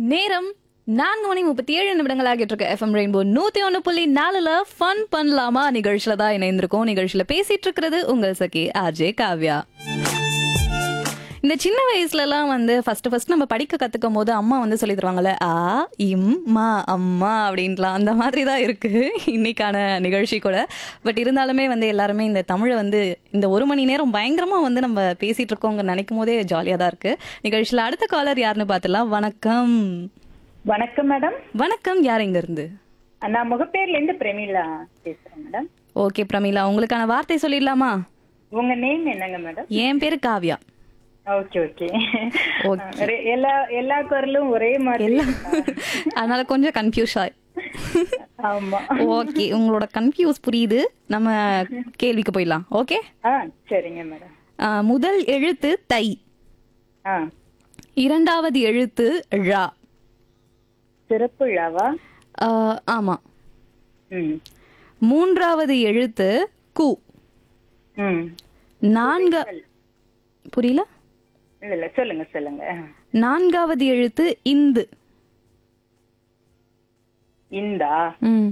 நேரம் நான்கு மணி முப்பத்தி ஏழு நிமிடங்கள் ஆகிட்டு இருக்கு எஃப்எம் ரெயின்போ நூத்தி ஒன்று புள்ளி நாலுல ஃபன் பண்ணலாமா நிகழ்ச்சியில தான் இணைந்திருக்கோம் நிகழ்ச்சியில பேசிட்டு இருக்கிறது உங்கள் சகி ஆர்ஜே காவ்யா இந்த சின்ன வயசுல எல்லாம் வந்து ஃபர்ஸ்ட் ஃபர்ஸ்ட் நம்ம படிக்க கத்துக்கும் போது அம்மா வந்து சொல்லி தருவாங்கல்ல ஆ இம் மா அம்மா அப்படின்லாம் அந்த மாதிரி தான் இருக்கு இன்னைக்கான நிகழ்ச்சி கூட பட் இருந்தாலுமே வந்து எல்லாருமே இந்த தமிழை வந்து இந்த ஒரு மணி நேரம் பயங்கரமா வந்து நம்ம பேசிட்டு இருக்கோங்க நினைக்கும் போதே ஜாலியா தான் இருக்கு நிகழ்ச்சியில அடுத்த காலர் யாருன்னு பார்த்துலாம் வணக்கம் வணக்கம் மேடம் வணக்கம் யார் இங்க இருந்து நான் முகப்பேர்ல இருந்து பிரமிளா பேசுறேன் மேடம் ஓகே பிரமிளா உங்களுக்கான வார்த்தை சொல்லிடலாமா உங்க நேம் என்னங்க மேடம் என் பேரு காவ்யா ஓகே ஓகே Okay. எல்லா எல்லா குரலும் ஒரே மாதிரி எல்லாம் அதனால கொஞ்சம் கன்ஃபியூஸ் ஆய் ஆமா ஓகே உங்களோட கன்ஃபியூஸ் புரியுது நம்ம கேள்விக்கு போயிடலாம் ஓகே ஆ சரிங்க மேடம் ஆஹ், முதல் எழுத்து தை ஆ இரண்டாவது எழுத்து ழா சிறப்பு விழாவா ஆஹ், ஆமா ம் மூன்றாவது எழுத்து கு ம் நான்கா புரியல இல்ல இல்ல சொல்லுங்க சொல்லுங்க நான்காவது எழுத்து இந்து இந்தா ம்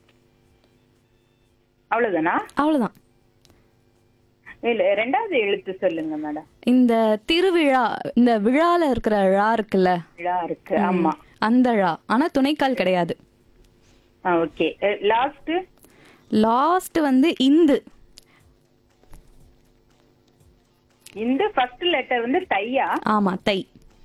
அவ்வளவுதானா அவ்வளவுதான் இல்ல ரெண்டாவது எழுத்து சொல்லுங்க மேடம் இந்த திருவிழா இந்த விழால இருக்கிற ழா இருக்குல்ல விழா இருக்கு ஆமா அந்த ழா ஆனா துணைக்கால் கிடையாது ஆ ஓகே லாஸ்ட் லாஸ்ட் வந்து இந்து இந்த ஃபர்ஸ்ட் லெட்டர் வந்து தையா ஆமா தை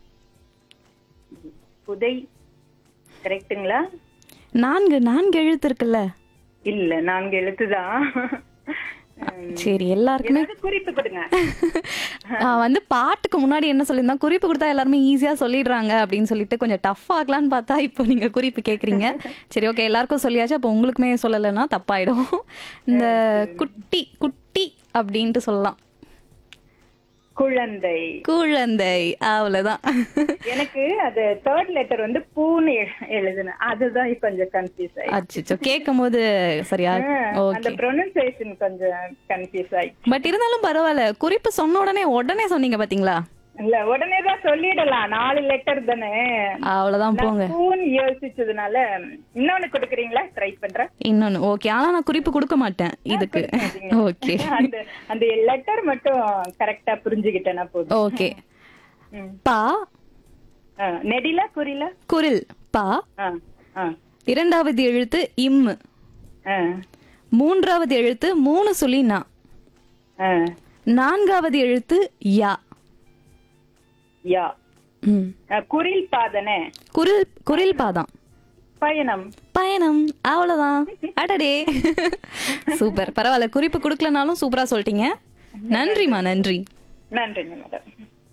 புதை கரெக்ட்டுங்களா நான்கு நான்கு எழுத்து இருக்குல்ல இல்ல நான்கு எழுத்துதான் சரி எல்லாருக்குமே ஏதாவது குறிப்பு கொடுங்க ஆ, வந்து பாட்டுக்கு முன்னாடி என்ன சொல்லியிருந்தா குறிப்பு கொடுத்தா எல்லாருமே ஈஸியா சொல்லிடுறாங்க அப்படின்னு சொல்லிட்டு கொஞ்சம் டஃப் ஆகலான்னு பார்த்தா இப்போ நீங்க குறிப்பு கேக்குறீங்க சரி ஓகே எல்லாருக்கும் சொல்லியாச்சு அப்போ உங்களுக்குமே சொல்லலைன்னா தப்பாயிடும் இந்த குட்டி குட்டி அப்படின்ட்டு சொல்லலாம் குழந்தை குழந்தை அவ்வளவுதான் எனக்கு அது தேர்ட் லெட்டர் வந்து பூன்னு எழு- எழுதுனேன் அதுதான் இப்ப கொஞ்சம் கன்ஃபியூஸ் ஆயி அச்சோ கேட்கும் போது சரியா அந்த ஓகே ப்ரொனன்சியேஷன் கொஞ்சம் கன்ஃபியூஸ் ஆயி பட் இருந்தாலும் பரவாயில்ல குறிப்பு சொன்ன உடனே உடனே சொன்னீங்க பாத்தீங்களா இல்ல உடனே தான் சொல்லிடலாம் நாலு லெட்டர் தானே அவ்வளவுதான் போங்க பூன்னு யோசிச்சதுனால இன்னொன்னு கொடுக்குறீங்களா ட்ரை பண்றேன் இன்னொன்னு ஓகே ஆனா நான் குறிப்பு கொடுக்க மாட்டேன் இதுக்கு ஓகே அந்த அந்த லெட்டர் மட்டும் கரெக்டா புரிஞ்சுக்கிட்டேன்னா போதும் ஓகே ம். பா ஆ, நெடிலா குறிலா குரில் பா ஆ ஆ இரண்டாவது எழுத்து இம் ஆ மூன்றாவது எழுத்து மூணு சுழி நா ஆ நான்காவது எழுத்து யா யா ம். ஆ, குரில் பாதனே குரில் குரில் பாதான் பயணம் பயணம் அவ்வளவுதான் அடடே சூப்பர் பரவாயில்ல குறிப்பு கொடுக்கலனாலும் சூப்பரா சொல்லிட்டீங்க நன்றிமா நன்றி நன்றிங்க மேடம்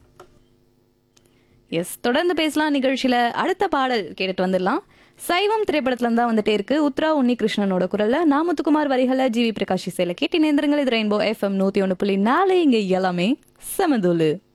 எஸ் தொடர்ந்து பேசலாம் நிகழ்ச்சியில அடுத்த பாடல் கேட்டுட்டு வந்துடலாம் சைவம் திரைப்படத்துல இருந்தா வந்துட்டே இருக்கு உத்ரா உன்னி கிருஷ்ணனோட குரல்ல நாமுத்துக்குமார் வரிகள ஜிவி பிரகாஷ் இசையில கேட்டு நேந்திரங்கள் இது ரெயின்போ எஃப்எம் நூத்தி ஒண்ணு புள்ளி நாலு இங்க எல்லாமே சமதுலு